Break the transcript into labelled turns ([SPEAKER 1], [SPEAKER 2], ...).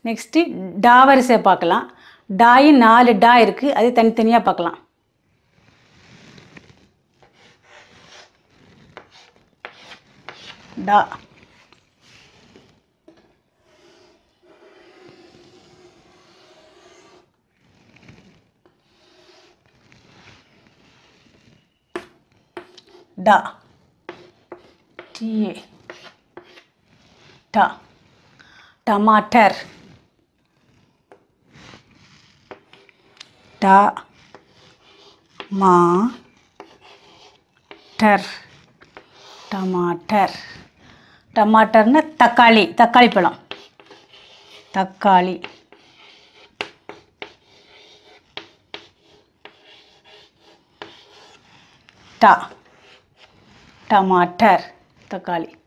[SPEAKER 1] next டா வரிசை பார்க்கலாம் டாயின் நாலு டா இருக்குது அது தனித்தனியாக பார்க்கலாம் டா டா டிஏ டா டமாட்டர் டா மா டர் டமாட்டர் டமாட்டர்னா தக்காளி தக்காளி பழம் தக்காளி டா டமாட்டர் தக்காளி